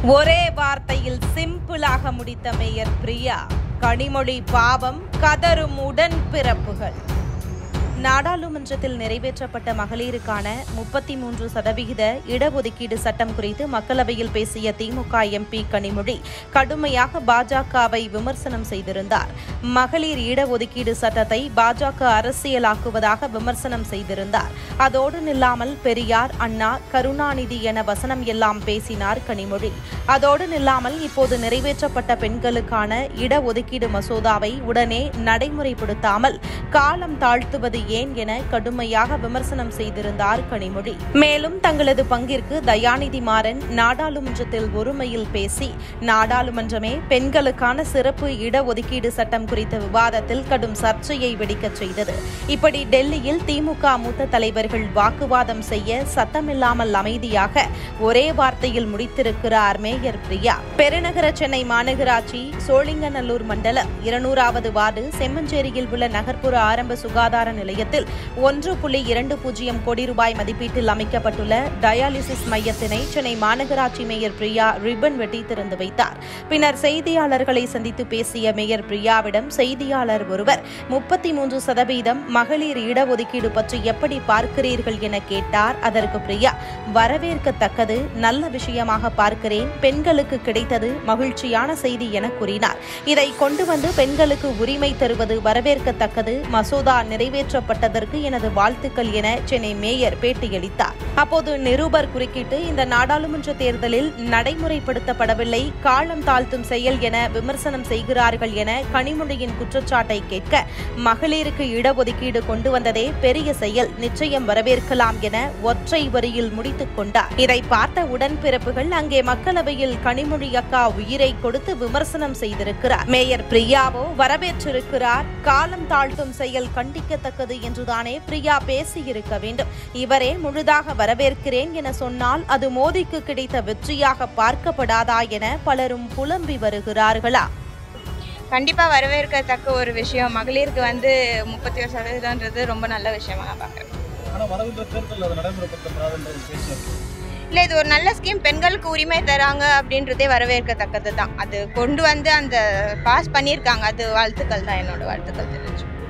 ஒரே வார்த்தையில் சிம்பிளாக முடித்த மேயர் பிரியா கனிமொழி பாவம் கதரும் உடன்பிறப்புகள் நாடாளுமன்றத்தில் நிறைவேற்றப்பட்ட மகளிருக்கான முப்பத்தி மூன்று சதவிகித இடஒதுக்கீடு சட்டம் குறித்து மக்களவையில் பேசிய திமுக எம்பி கனிமொழி கடுமையாக பாஜகவை விமர்சனம் செய்திருந்தார் மகளிர் இடஒதுக்கீடு சட்டத்தை பாஜக அரசியலாக்குவதாக விமர்சனம் செய்திருந்தார் அதோடு நில்லாமல் பெரியார் அண்ணா கருணாநிதி என வசனம் எல்லாம் பேசினார் கனிமொழி அதோடு நில்லாமல் இப்போது நிறைவேற்றப்பட்ட பெண்களுக்கான இடஒதுக்கீடு மசோதாவை உடனே நடைமுறைப்படுத்தாமல் காலம் தாழ்த்துவது ஏன் என கடுமையாக விமர்சனம் செய்திருந்தார் கனிமொழி மேலும் தங்களது பங்கிற்கு தயாநிதி மாறன் நாடாளுமன்றத்தில் ஒருமையில் பேசி நாடாளுமன்றமே பெண்களுக்கான சிறப்பு இடஒதுக்கீடு சட்டம் குறித்த விவாதத்தில் கடும் சர்ச்சையை வெடிக்கச் செய்தது இப்படி டெல்லியில் திமுக மூத்த தலைவர்கள் வாக்குவாதம் செய்ய சத்தமில்லாமல் அமைதியாக ஒரே வார்த்தையில் முடித்திருக்கிறார் மேயர் பிரியா பெருநகர சென்னை மாநகராட்சி சோழிங்கநல்லூர் மண்டலம் இருநூறாவது வார்டு செம்மஞ்சேரியில் உள்ள நகர்ப்புற ஆரம்ப சுகாதார நிலையத்தில் ஒன்று புள்ளி இரண்டு பூஜ்ஜியம் கோடி ரூபாய் மதிப்பீட்டில் அமைக்கப்பட்டுள்ள டயாலிசிஸ் மையத்தினை சென்னை மாநகராட்சி மேயர் பிரியா ரிப்பன் வெட்டி திறந்து வைத்தார் பின்னர் செய்தியாளர்களை சந்தித்து பேசிய மேயர் பிரியாவிடம் செய்தியாளர் ஒருவர் முப்பத்தி மூன்று சதவீதம் மகளிர் இடஒதுக்கீடு பற்றி எப்படி பார்க்கிறீர்கள் என கேட்டார் அதற்கு பிரியா வரவேற்கத்தக்கது நல்ல விஷயமாக பார்க்கிறேன் பெண்களுக்கு கிடைத்தது மகிழ்ச்சியான செய்தி என கூறினார் இதை கொண்டு வந்து பெண்களுக்கு உரிமை தருவது வரவேற்கத்தக்கது மசோதா நிறைவேற்றப்பட்டதற்கு எனது வாழ்த்துக்கள் என சென்னை மேயர் பேட்டியளித்தார் அப்போது நிருபர் குறுக்கிட்டு இந்த நாடாளுமன்ற தேர்தலில் நடைமுறைப்படுத்தப்படவில்லை காலம் தாழ்த்தும் செயல் என விமர்சனம் செய்கிறார்கள் என கனிமொழியின் குற்றச்சாட்டை கேட்க மகளிருக்கு இடஒதுக்கீடு கொண்டு வந்ததே பெரிய செயல் நிச்சயம் வரவேற்கலாம் என ஒற்றை வரியில் முடித்துக் கொண்டார் இதை பார்த்த உடன்பிறப்புகள் அங்கே மக்களவையில் கனிமொழி அக்கா உயிரை கொடுத்து விமர்சனம் செய்திருக்கிறார் மேயர் பிரியாவோ வரவேற்றிருக்கிறார் காலம் தாழ்த்தும் செயல் கண்டிக்கத்தக்கது என்றுதானே பிரியா பேசியிருக்க வேண்டும் இவரே முழுதாக வரவேற்கிறேன் என சொன்னால் அது மோதிக்கு கிடைத்த வெற்றியாக பார்க்கப்படாதா என பலரும் புலம்பி வருகிறார்களா கண்டிப்பாக வரவேற்கத்தக்க ஒரு விஷயம் மகளிருக்கு வந்து முப்பத்தி ஒரு சதவீதம்ன்றது ரொம்ப நல்ல விஷயமா நான் பார்க்குறேன் ஆனால் வருகின்ற தேர்தலில் அது நடைமுறைப்படுத்தப்படாதுன்ற ஒரு பேச்சு இருக்கு. இல்லை இது ஒரு நல்ல ஸ்கீம் பெண்களுக்கு உரிமை தராங்க அப்படின்றதே வரவேற்கத்தக்கது தான் அது கொண்டு வந்து அந்த பாஸ் பண்ணியிருக்காங்க அது வாழ்த்துக்கள் தான் என்னோட வாழ்த்துக்கள் தெரிஞ்சு